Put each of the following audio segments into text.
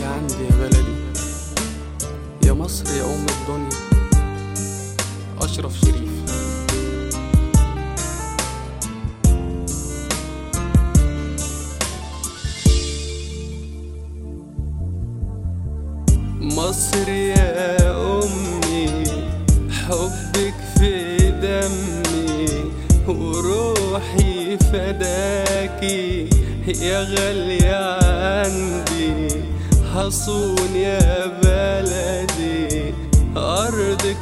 غالية عندي يا بلدي يا مصر يا أم الدنيا أشرف شريف مصر يا أمي حبك في دمي وروحي فداكي يا غالية عندي حصون يا بلدي أرضك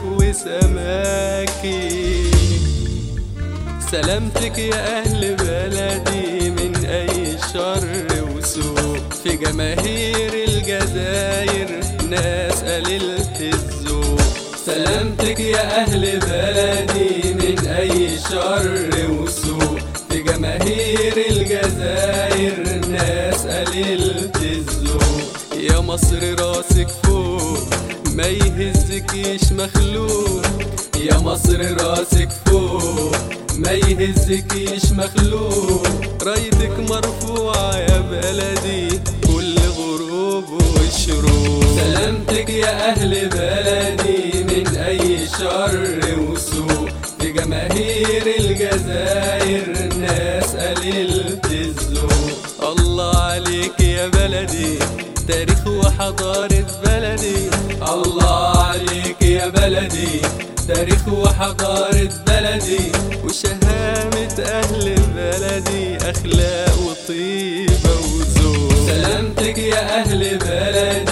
وسماكي سلامتك يا أهل بلدي من أي شر وسوء في جماهير الجزاير ناس قليلة الذوق سلامتك يا أهل بلدي من أي شر وسوء في جماهير الجزاير ناس قليلة الذوق يا مصر راسك فوق ما يهزكيش مخلوق يا مصر راسك فوق ما يهزكيش مخلوق رايتك مرفوعة يا بلدي كل غروب والشروق سلامتك يا أهل بلدي من أي شر وسوء في جماهير الجزاير ناس قليلة الذوق الله عليك يا بلدي تاريخ وحضارة بلدي الله عليك يا بلدي تاريخ وحضارة بلدي وشهامة أهل بلدي أخلاق وطيبة وذوق سلامتك يا أهل بلدي